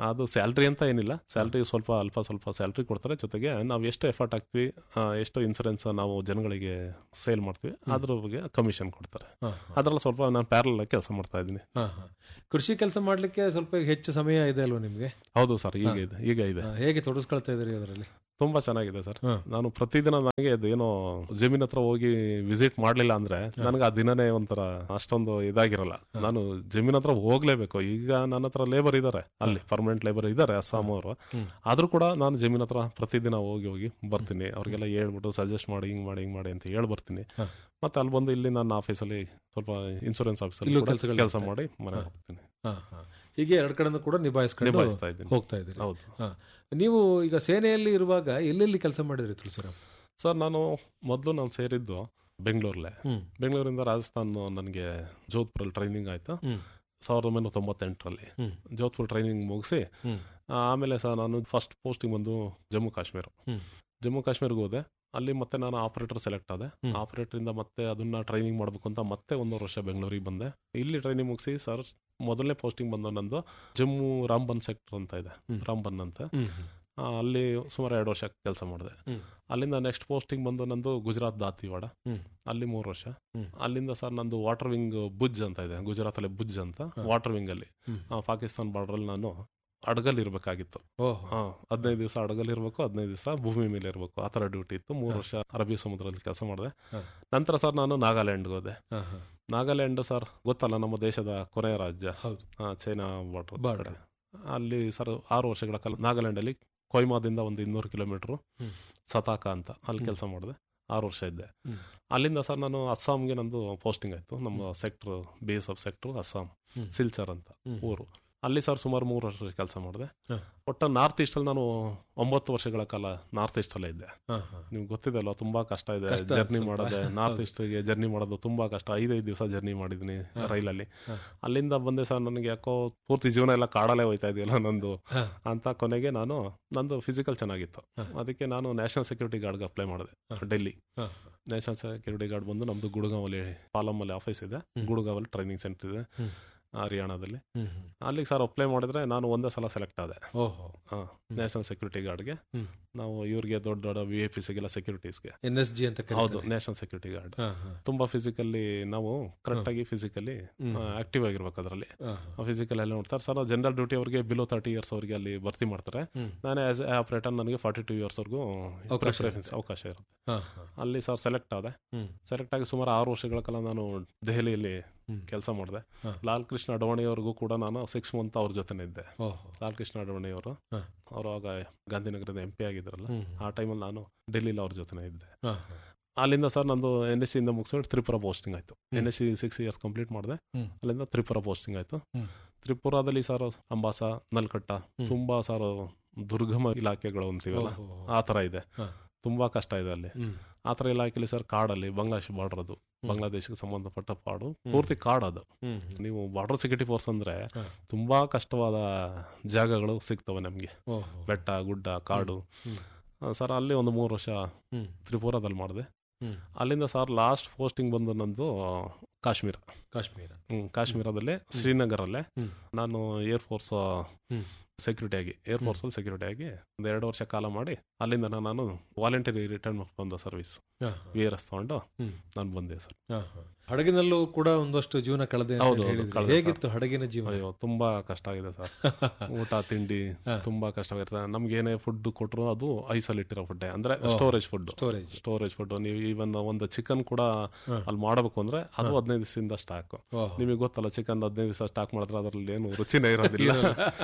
ಅದು ಸ್ಯಾಲ್ರಿ ಅಂತ ಏನಿಲ್ಲ ಸ್ಯಾಲ್ರಿ ಸ್ವಲ್ಪ ಅಲ್ಪ ಸ್ವಲ್ಪ ಸ್ಯಾಲ್ರಿ ಕೊಡ್ತಾರೆ ಜೊತೆಗೆ ನಾವು ಎಷ್ಟು ಎಫರ್ಟ್ ಹಾಕ್ತಿವಿ ಆ, ಎಷ್ಟು ಇನ್ಸೂರೆನ್ಸ್ ನಾವು ಜನಗಳಿಗೆ ಸೇಲ್ ಮಾಡ್ತೀವಿ ಅದ್ರ ಬಗ್ಗೆ ಕಮಿಷನ್ ಕೊಡ್ತಾರೆ ಹಾ, ಅದ್ರಲ್ಲಿ ಸ್ವಲ್ಪ ನಾನು ಪ್ಯಾರಲ್ ಕೆಲಸ ಮಾಡ್ತಾ ಇದ್ದೀನಿ ಹಾ, ಹಾ. ಕೃಷಿ ಕೆಲಸ ಮಾಡ್ಲಿಕ್ಕೆ ಸ್ವಲ್ಪ ಹೆಚ್ಚು ಸಮಯ ಇದೆ ಅಲ್ವಾ ನಿಮ್ಗೆ ಹೌದು ಸರ್ ಈಗ ಇದೆ ಈಗ ಇದೆ ಹಾ, ಹೇಗೆ ತೊಡಸ್ಕೊಳ್ತಾ ಇದ್ರಿ ಅದರಲ್ಲಿ ತುಂಬಾ ಚೆನ್ನಾಗಿದೆ ಸರ್ ಹಾ. ನಾನು ಪ್ರತಿದಿನ ನನಗೆ ಅದೇನೋ ಜಮೀನ್ ಹತ್ರ ಹೋಗಿ ವಿಸಿಟ್ ಮಾಡ್ಲಿಲ್ಲ ಅಂದ್ರೆ ನನಗೆ ಆ ದಿನನೇ ಒಂಥರ ಅಷ್ಟೊಂದು ಇದಾಗಿರಲ್ಲ ನಾನು ಜಮೀನ್ ಹತ್ರ ಹೋಗ್ಲೇಬೇಕು ಈಗ ನನ್ನ ಹತ್ರ ಲೇಬರ್ ಇದಾರೆ ಅಲ್ಲಿ ಪರ್ಮನೆಂಟ್ ಲೇಬರ್ ಇದಾರೆ ಅಸ್ಸಾಂ ಅವರು ಹ್ಮ್. ಆದ್ರೂ ಕೂಡ ನಾನು ಜಮೀನ್ ಹತ್ರ ಪ್ರತಿದಿನ ಹೋಗಿ ಹೋಗಿ ಬರ್ತೀನಿ ಅವ್ರಿಗೆಲ್ಲ ಹೇಳ್ಬಿಟ್ಟು ಸಜೆಸ್ಟ್ ಮಾಡಿ ಹಿಂಗ್ ಮಾಡಿ ಹಿಂಗ್ ಮಾಡಿ ಅಂತ ಹೇಳಿ ಬರ್ತೀನಿ ಹಾ. ಮತ್ತೆ ಅಲ್ಲಿ ಬಂದು ಇಲ್ಲಿ ನನ್ನ ಆಫೀಸಲ್ಲಿ ಸ್ವಲ್ಪ ಇನ್ಸೂರೆನ್ಸ್ ಆಫೀಸಲ್ಲಿ ಇಲ್ಲೂ ಕೆಲ್ಸಗಳು ಕೆಲಸ ಇರುತ್ತೆ. ಮಾಡಿ ಮನೆ ಹೋಗ್ತೀನಿ ಹಾ, ಹಾ. ಹೀಗೆ ಎರಡ್ ಕಡೆನೂ ಕೂಡ ನಿಭಾಯಿಸ್ಕೊಂಡು ನಿಭಾಯಿಸ್ತಾ ಇದ್ದೀನಿ ಹೋಗ್ತಾ ಇದ್ರಿ ಹೌದು ಹಾ. ನೀವು ಈಗ ಸೇನೆಯಲ್ಲಿ ಇರುವಾಗ ಎಲ್ಲೆಲ್ಲಿ ಕೆಲಸ ಮಾಡಿದ್ರಿ ತುಳಸಿರಾಮ್ ಸರ್ ನಾನು ಮೊದಲು ನಾನು ಸೇರಿದ್ದು ಬೆಂಗಳೂರಲ್ಲೇ ಹ್ಮ್ ಬೆಂಗಳೂರಿಂದ ರಾಜಸ್ಥಾನ್ ನನಗೆ ಜೋಧ್ಪುರಲ್ಲಿ ಟ್ರೈನಿಂಗ್ ಆಯ್ತು ಹ್ಮ್ ಸಾವಿರದ ಒಂಬೈನೂರ ತೊಂಬತ್ತೆಂಟರಲ್ಲಿ ಹ್ಮ್. ಜೋಧ್ಪುರ್ ಟ್ರೈನಿಂಗ್ ಮುಗಿಸಿ ಹ್ಮ್ ಆಮೇಲೆ ಸಹ ನಾನು ಫಸ್ಟ್ ಪೋಸ್ಟಿಂಗ್ ಬಂದು ಜಮ್ಮು ಕಾಶ್ಮೀರ ಹ್ಮ್. ಜಮ್ಮು ಕಾಶ್ಮೀರ್ಗೆ ಹೋದೆ ಅಲ್ಲಿ ಮತ್ತೆ ನಾನು ಆಪರೇಟರ್ ಸೆಲೆಕ್ಟ್ ಆದೆ ಹ್ಮ್. ಆಪರೇಟರ್ ಇಂದ ಮತ್ತೆ ಅದನ್ನ ಟ್ರೈನಿಂಗ್ ಮಾಡಬೇಕು ಅಂತ ಮತ್ತೆ ಒಂದೂವರೆ ವರ್ಷ ಬೆಂಗಳೂರಿಗೆ ಬಂದೆ ಇಲ್ಲಿ ಟ್ರೈನಿಂಗ್ ಮುಗಿಸಿ ಸರ್ ಮೊದಲನೇ ಪೋಸ್ಟಿಂಗ್ ಬಂದು ನಂದು ಜಮ್ಮು ರಾಮ್ಬನ್ ಸೆಕ್ಟರ್ ಅಂತ ಇದೆ ಹ್ಮ್. ರಾಮ್ಬನ್ ಅಂತ ಹ್ಮ್ ಆ, ಅಲ್ಲಿ ಸುಮಾರು ಎರಡು ವರ್ಷ ಕೆಲಸ ಮಾಡಿದೆ ಹ್ಮ್. ಅಲ್ಲಿಂದ ನೆಕ್ಸ್ಟ್ ಪೋಸ್ಟಿಂಗ್ ಬಂದು ನಂದು ಗುಜರಾತ್ ದಾತಿವಾಡ ಹ್ಮ್. ಅಲ್ಲಿ ಮೂರು ವರ್ಷ ಹ್ಮ್. ಅಲ್ಲಿಂದ ಸರ್ ನಂದು ವಾಟರ್ ವಿಂಗ್ ಬುಜ್ ಅಂತ ಇದೆ ಗುಜರಾತ್ ಅಲ್ಲಿ ಬುಜ್ ಅಂತ ಹಾ. ವಾಟರ್ ವಿಂಗ್ ಅಲ್ಲಿ ಹ್ಮ್. ಆ, ಪಾಕಿಸ್ತಾನ್ ಬಾರ್ಡರ್ ಅಲ್ಲಿ ನಾನು ಅಡಗಲ್ ಇರ್ಬೇಕಾಗಿತ್ತು ಓಹ್ ಹಾ ಹದಿನೈದು ದಿವಸ ಅಡಗಲ್ ಇರಬೇಕು ಹದಿನೈದು ದಿವಸ ಭೂಮಿ ಮೇಲೆ ಇರಬೇಕು ಆ ತರ ಡ್ಯೂಟಿ ಇತ್ತು ಮೂರು ಹಾ. ವರ್ಷ ಅರಬ್ಬಿ ಸಮುದ್ರದಲ್ಲಿ ಕೆಲಸ ಮಾಡಿದೆ ಹಾ. ನಂತರ ಸರ್ ನಾನು ನಾಗಾಲ್ಯಾಂಡ್ಗೆ ಹೋದೆ ಹಾ, ಹಾ. ನಾಗಾಲ್ಯಾಂಡ್ ಸರ್ ಗೊತ್ತಲ್ಲ ನಮ್ಮ ದೇಶದ ಕೊನೆಯ ರಾಜ್ಯ ಹೌದು ಆ, ಚೈನಾ ಬಾರ್ಡರ್ Border. ಕಡೆ ಅಲ್ಲಿ ಸರ್ ಆರು ವರ್ಷಗಳ ಕಾಲ ನಾಗಾಲ್ಯಾಂಡಲ್ಲಿ ಕೊಯ್ಮಾದಿಂದ ಒಂದು ಇನ್ನೂರು ಕಿಲೋಮೀಟರ್ ಹ್ಮ್. ಸತಾಕ ಅಂತ ಅಲ್ಲಿ ಹ್ಮ್. ಕೆಲಸ ಮಾಡಿದೆ ಆರು ವರ್ಷ ಇದ್ದೆ ಹ್ಮ್. ಅಲ್ಲಿಂದ ಸರ್ ನಾನು ಅಸ್ಸಾಂಗೆ ನಂದು ಪೋಸ್ಟಿಂಗ್ ಆಯ್ತು ನಮ್ಮ sector base of sector Assam ಹ್ಮ್. ಸಿಲ್ಚರ್ ಅಂತ ಹ್ಮ್. ಊರು ಅಲ್ಲಿ ಸರ್ ಸುಮಾರು ಮೂರು ವರ್ಷ ಕೆಲಸ ಮಾಡಿದೆ ಹಾ. ಒಟ್ಟು ನಾರ್ತ್ ಈಸ್ಟಲ್ಲಿ ನಾನು ಒಂಬತ್ತು ವರ್ಷಗಳ ಕಾಲ ನಾರ್ತ್ ಈಸ್ಟಲ್ಲೇ ಇದ್ದೆ ಹಾ, ಹಾ. ನಿಮ್ಗೆ ಗೊತ್ತಿದೆ ಅಲ್ವಾ ತುಂಬಾ ಕಷ್ಟ ಇದೆ ಕಷ್ಟ ಜರ್ನಿ ಸ್ವಲ್ಪ. ಮಾಡೋದೆ ನಾರ್ತ್ ಹೌದು. ಈಸ್ಟ್ಗೆ ಜರ್ನಿ ಮಾಡೋದು ತುಂಬಾ ಕಷ್ಟ ಐದೈದು ದಿವಸ ಜರ್ನಿ ಮಾಡಿದ್ದೀನಿ ಹಾ. ರೈಲಲ್ಲಿ ಹಾ. ಅಲ್ಲಿಂದ ಬಂದೆ ಸರ್ ನನಗೆ ಯಾಕೋ ಪೂರ್ತಿ ಜೀವನ ಎಲ್ಲ ಕಾಡಲ್ಲೇ ಹೋಯ್ತಾ ಇದೆಯಲ್ಲ ನಂದು ಹಾ. ಅಂತ ಕೊನೆಗೆ ನಾನು ನಂದು ಫಿಸಿಕಲ್ ಚೆನ್ನಾಗಿತ್ತು ಹಾ. ಅದಕ್ಕೆ ನಾನು ನ್ಯಾಷನಲ್ ಸೆಕ್ಯೂರಿಟಿ ಗಾರ್ಡ್ಗೆ ಅಪ್ಲೈ ಮಾಡಿದೆ ಹಾ. ಡೆಲ್ಲಿ ಹಾ. ನ್ಯಾಷನಲ್ ಸೆಕ್ಯೂರಿಟಿ ಗಾರ್ಡ್ ಬಂದು ನಮ್ದು ಗುಡ್ಗಾವಲ್ಲಿ ಪಾಲಮ್ಮಲ್ಲಿ ಆಫೀಸ್ ಇದೆ ಹ್ಮ್. ಗುಡ್ಗಾವಲ್ಲಿ ಟ್ರೈನಿಂಗ್ ಸೆಂಟರ್ ಇದೆ ಹ್ಮ್. ಹರಿಯಾಣದಲ್ಲಿ ಹ್ಮ್, ಹ್ಮ್. ಅಲ್ಲಿಗೆ ಸರ್ ಅಪ್ಲೈ ಮಾಡಿದ್ರೆ ನಾನು ಒಂದೇ ಸಲ ಸೆಲೆಕ್ಟ್ ಆದೆ ಓಹೋ ನ್ಯಾಷನಲ್ ಸೆಕ್ಯೂರಿಟಿ ಗಾರ್ಡ್ಗೆ ಹ್ಮ್. ನಾವು ಇವ್ರಿಗೆ ದೊಡ್ಡ ದೊಡ್ಡ ವಿ ಐ ಪಿ ಸಿಗೆಲ್ಲ ಸೆಕ್ಯೂರಿಟೀಸ್ಗೆ ಎನ್ ಎಸ್ ಜಿ ಅಂತ ಹೌದು ಕರೀತಾರೆ. ನ್ಯಾಷನಲ್ ಸೆಕ್ಯೂರಿಟಿ ಗಾರ್ಡ್ ಹಾ, ಹಾ. ತುಂಬಾ ಫಿಸಿಕಲಿ ನಾವು ಕರೆಕ್ಟ್ ಆಗಿ ಫಿಸಿಕಲಿ ಹ್ಮ್. ಆಕ್ಟಿವ್ ಆಗಿರ್ಬೇಕು ಅದರಲ್ಲಿ ಹಾ, ಹಾ. ಫಿಸಿಕಲ್ ಎಲ್ಲ ನೋಡ್ತಾರೆ ಸರ್ ಜನರಲ್ ಡ್ಯೂಟಿ ಅವರಿಗೆ ಬಿಲೋ ತರ್ಟಿ ಇಯರ್ಸ್ ಅವರಿಗೆ ಅಲ್ಲಿ ಭರ್ತಿ ಮಾಡ್ತಾರೆ ಹ್ಮ್. ನಾನು ಆಸ್ ಎ ಆಪರೇಟರ್ ನನಗೆ ಫಾರ್ಟಿ ಟೂ ಇಯರ್ಸ್ ವರ್ಗೂ ಅವಕಾಶ ಪ್ರಿಫರೆನ್ಸ್ ಅವಕಾಶ ಇರುತ್ತೆ ಹಾ, ಹಾ. ಅಲ್ಲಿ ಸರ್ ಸೆಲೆಕ್ಟ್ ಆದೆ ಹ್ಮ್. ಸೆಲೆಕ್ಟ್ ಆಗಿ ಸುಮಾರು ಆರು ವರ್ಷಗಳ ಕಾಲ ನಾನು ದೆಹಲಿಯಲ್ಲಿ ಹ್ಮ್. ಕೆಲಸ ಮಾಡಿದೆ ಹಾ. ಲಾಲ್ ಕೃಷ್ಣ ಅಡವಾಣಿಯವರೆಗೂ ಕೂಡ ನಾನು ಸಿಕ್ಸ್ ಮಂತ್ ಅವ್ರ ಜೊತೆನೇ ಇದ್ದೆ ಓಹೋ ಲಾಲ್ ಕೃಷ್ಣ ಅಡವಾಣಿಯವರು ಹಾ. ಅವರು ಆಗ ಗಾಂಧಿನಗರದ ಎಂ ಪಿ ಆಗಿದ್ರಲ್ಲ ಹ್ಮ್. ಆ ಟೈಮಲ್ಲಿ ನಾನು ಡೆಲ್ಲಿಲಿ ಅವ್ರ ಜೊತೆನೇ ಇದ್ದೆ ಹಾ, ಹಾ. ಅಲ್ಲಿಂದ ಸರ್ ನಂದು ಎನ್ ಎಸ್ ಇಂದ ಮುಗಿಸ್ಕೊಂಡು ತ್ರಿಪುರ ಪೋಸ್ಟಿಂಗ್ ಆಯ್ತು ಹ್ಮ್. N S C six years complete ಮಾಡಿದೆ ಹ್ಮ್. ಅಲ್ಲಿಂದ ತ್ರಿಪುರ ಪೋಸ್ಟಿಂಗ್ ಆಯ್ತು ಹ್ಮ್. ತ್ರಿಪುರಾದಲ್ಲಿ ಸರ್ ಅಂಬಾಸ ನಲ್ಕಟ್ಟ ಹ್ಮ್. ತುಂಬಾ ಸರ್ ದುರ್ಗಮ ಇಲಾಖೆಗಳು ಅಂತೀವಲ್ಲ ಓಹೋ. ಆ ತರ ಇದೆ ಹಾ. ತುಂಬಾ ಕಷ್ಟ ಇದೆ ಅಲ್ಲಿ ಹ್ಮ್. ಆ ತರ ಇಲಾಖೆಯಲ್ಲಿ ಸರ್ ಕಾಡಲ್ಲಿ ಬಾಂಗ್ಲಾದೇಶ ಬಾರ್ಡರ್ ಅದು ಹ್ಮ್. ಬಾಂಗ್ಲಾದೇಶಕ್ಕೆ ಸಂಬಂಧಪಟ್ಟ ಪಾಡು ಪೂರ್ತಿ ಕಾಡದು ಹ್ಮ್, ಹ್ಮ್. ನೀವು ಬಾರ್ಡರ್ ಸೆಕ್ಯೂರಿಟಿ ಫೋರ್ಸ್ ಅಂದ್ರೆ ಹಾ. ತುಂಬಾ ಕಷ್ಟವಾದ ಜಾಗಗಳು ಸಿಗ್ತವೆ ನಮಗೆ ಓಹೋ. ಬೆಟ್ಟ ಗುಡ್ಡ ಕಾಡು ಹ್ಮ್. ಆ, ಸರ್ ಅಲ್ಲಿ ಒಂದು ಮೂರು ವರ್ಷ ಹ್ಮ್. ತ್ರಿಪುರಾದಲ್ಲಿ ಮಾಡಿದೆ ಹ್ಮ್. ಅಲ್ಲಿಂದ ಸರ್ ಲಾಸ್ಟ್ ಪೋಸ್ಟಿಂಗ್ ಬಂದು ನಂದು ಕಾಶ್ಮೀರ ಕಾಶ್ಮೀರ ಹ್ಮ್, ಕಾಶ್ಮೀರದಲ್ಲಿ ಶ್ರೀನಗರಲ್ಲೇ ಹ್ಮ್. ನಾನು ಏರ್ ಫೋರ್ಸ್ ಹ್ಮ್. ಸೆಕ್ಯೂರಿಟಿ ಆಗಿ ಏರ್ ಫೋರ್ಸ್ ಅಲ್ಲಿ ಸೆಕ್ಯೂರಿಟಿ ಆಗಿ ಒಂದು ಎರಡು ವರ್ಷ ಕಾಲ ಮಾಡಿ ಅಲ್ಲಿಂದ ನಾನು ವಾಲಂಟರಿ ರಿಟರ್ನ್ ಬಂದ ಸರ್ವಿಸ್ ಹಾ, ವಿ ಆರ್ ಎಸ್ ತಗೊಂಡು ಹ್ಮ್. ನಾನು ಬಂದೆ ಸರ್ ಹಾ, ಹಾ. ಹಡಗಿನಲ್ಲೂ ಕೂಡ ಒಂದಷ್ಟು ಜೀವನ ಕಳೆದೆ ಅಂತ ಹೌದು, ಹೌದು, ಹೇಳಿದ್ರಿ. ಕಳೆದೆ ಹೇಗಿತ್ತು ಹಡಗಿನ ಜೀವನ ಅಯ್ಯೋ ತುಂಬಾ ಕಷ್ಟ ಆಗಿದೆ ಸರ್ ಊಟ ತಿಂಡಿ ಹಾ. ತುಂಬಾ ಕಷ್ಟವಾಗಿರ್ತದೆ ನಮ್ಗೆ ಏನೇ ಫುಡ್ ಕೊಟ್ಟರು ಅದು ಐಸಲ್ಲಿ ಇಟ್ಟಿರೋ ಫುಡ್ ಅಂದ್ರೆ ಓ. Storage food storage storage food ನೀವು ಈವನ್ ಒಂದು ಚಿಕನ್ ಕೂಡ ಹಾ. ಅಲ್ಲಿ ಮಾಡಬೇಕು ಅಂದ್ರೆ ಅದು ಹದಿನೈದು ದಿವಸದಿಂದ ಸ್ಟಾಕ್ ಓಹೋ. ನಿಮಗೆ ಗೊತ್ತಲ್ಲ ಚಿಕನ್ ಹದಿನೈದು ದಿವಸ ಸ್ಟಾಕ್ ಮಾಡಿದ್ರೆ ಅದರಲ್ಲಿ ಏನು ರುಚಿನೇ ಇರೋದಿಲ್ಲ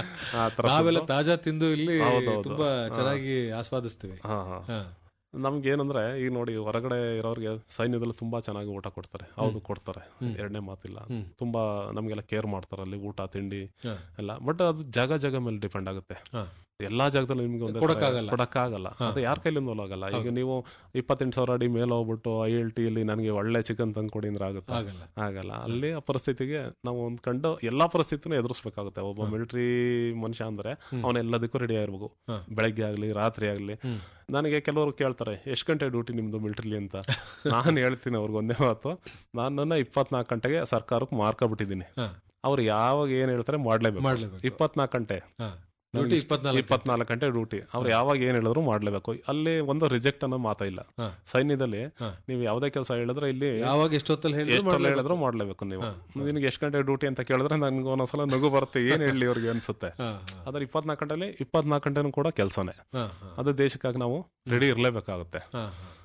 ಆ ತರ ನಾವೆಲ್ಲ food. ತಾಜಾ ತಿಂದು ಇಲ್ಲಿ ಹೌದು, ಹೌದು. ತುಂಬಾ ಹಾ. ಚೆನ್ನಾಗಿ ಆಸ್ವಾದಿಸ್ತೀವಿ ಹಾ ಹಾ ಹಾ. ನಮ್ಗೆ ಏನಂದ್ರೆ ಈಗ ನೋಡಿ ಹೊರಗಡೆ ಇರೋರಿಗೆ ಸೈನ್ಯದಲ್ಲಿ ತುಂಬಾ ಚೆನ್ನಾಗಿ ಊಟ ಕೊಡ್ತಾರೆ ಹೌದು ಕೊಡ್ತಾರೆ ಹ್ಮ್. ಎರಡನೇ ಮಾತಿಲ್ಲ ಹ್ಮ್. ತುಂಬಾ ನಮ್ಗೆಲ್ಲ ಕೇರ್ ಮಾಡ್ತಾರೆ ಅಲ್ಲಿ ಊಟ ತಿಂಡಿ ಹಾ. ಎಲ್ಲ ಬಟ್ ಅದು ಜಾಗ ಜಾಗ ಮೇಲೆ ಡಿಪೆಂಡ್ ಆಗುತ್ತೆ ಹಾ. ಎಲ್ಲಾ ಜಾಗದಲ್ಲೂ ನಿಮ್ಗೆ ಒಂದೇ ಕೊಡಕ್ಕಾಗಲ್ಲ. ಕೊಡಕ್ಕಾಗಲ್ಲ ಹಾ. ಅದು ಯಾರ ಕೈಲಿಂದ ಆಗಲ್ಲ ಈಗ ಹೌದು. ನೀವು ಇಪ್ಪತ್ತೆಂಟು ಸಾವಿರ ಅಡಿ ಮೇಲೆ ಹೋಗ್ಬಿಟ್ಟು ಐ ಎಲ್ ಟಿಯಲ್ಲಿ ನನಗೆ ಒಳ್ಳೆ ಚಿಕನ್ ತಂದು ಕೊಡಿ ಅಂದ್ರೆ ಆಗುತ್ತೆ ಆಗಲ್ಲ ಆಗಲ್ಲ ಅಲ್ಲಿ ಆ ಪರಿಸ್ಥಿತಿಗೆ ನಾವು ಹೊಂದ್ಕೊಂಡು ಎಲ್ಲಾ ಪರಿಸ್ಥಿತಿನೂ ಎದುರಿಸ್ಬೇಕಾಗುತ್ತೆ ಒಬ್ಬ ಹಾ. ಮಿಲಿಟರಿ ಮನುಷ್ಯ ಅಂದ್ರೆ ಹ್ಮ್. ಅವನೆಲ್ಲದಕ್ಕೂ ರೆಡಿ ಆಗಿರ್ಬೇಕು ಹಾ. ಬೆಳಗ್ಗೆ ಆಗ್ಲಿ ರಾತ್ರಿ ಆಗ್ಲಿ ಹ್ಮ್. ನನಗೆ ಕೆಲವರು ಕೇಳ್ತಾರೆ ಎಷ್ಟು ಗಂಟೆ ಡ್ಯೂಟಿ ನಿಮ್ದು ಮಿಲಿಟರಿ ಅಂತ ನಾನು ಹೇಳ್ತೀನಿ ಅವ್ರಿಗೆ ಒಂದೇ ಮಾತು ನಾನು ನನ್ನ ಇಪ್ಪತ್ನಾಲ್ಕು ಗಂಟೆಗೆ ಸರ್ಕಾರಕ್ಕೆ ಮಾರ್ಕ ಬಿಟ್ಟಿದ್ದೀನಿ ಹಾ. ಅವ್ರು ಯಾವಾಗ ಏನ್ ಹೇಳ್ತಾರೆ ಮಾಡ್ಲೇಬೇಕು ಮಾಡ್ಲೇಬೇಕು ಇಪ್ಪತ್ನಾಲ್ಕು ಗಂಟೆ ಹಾ. ಡ್ಯೂಟಿ ಇಪ್ಪತ್ನಾಲ್ಕು ಇಪ್ಪತ್ನಾಲ್ಕು ಗಂಟೆ ಡ್ಯೂಟಿ ಅವ್ರು ಯಾವಾಗ ಏನ್ ಹೇಳಿದ್ರು ಮಾಡ್ಲೇಬೇಕು ಅಲ್ಲಿ ಒಂದು ರಿಜೆಕ್ಟ್ ಅನ್ನೋ ಮಾತಾ ಇಲ್ಲ ಹಾ. ಸೈನ್ಯದಲ್ಲಿ ಹಾ. ನೀವು ಯಾವುದೇ ಕೆಲಸ ಹೇಳಿದ್ರೆ ಇಲ್ಲಿ ಯಾವಾಗ ಎಷ್ಟೊತ್ತಲ್ಲಿ ಹೇಳಿ ಎಷ್ಟೆಲ್ಲ ಹೇಳಿದ್ರು ಮಾಡ್ಲೇಬೇಕು ನೀವು ನಿನಗೆ ಎಷ್ಟು ಗಂಟೆ ಡ್ಯೂಟಿ ಅಂತ ಕೇಳಿದ್ರೆ ನನ್ಗೆ ಒಂದೊಂದ್ಸಲ ನಗು ಬರುತ್ತೆ ಏನ್ ಹೇಳಿ ಅವ್ರಿಗೆ ಅನ್ಸುತ್ತೆ ಅದ್ರ ಇಪ್ಪತ್ನಾಲ್ಕು ಗಂಟೆಲಿ ಇಪ್ಪತ್ನಾಲ್ಕು ಗಂಟೆನೂ ಕೂಡ ಕೆಲಸನೇ ಅದು ದೇಶಕ್ಕಾಗಿ ನಾವು ರೆಡಿ ಇರಲೇಬೇಕಾಗುತ್ತೆ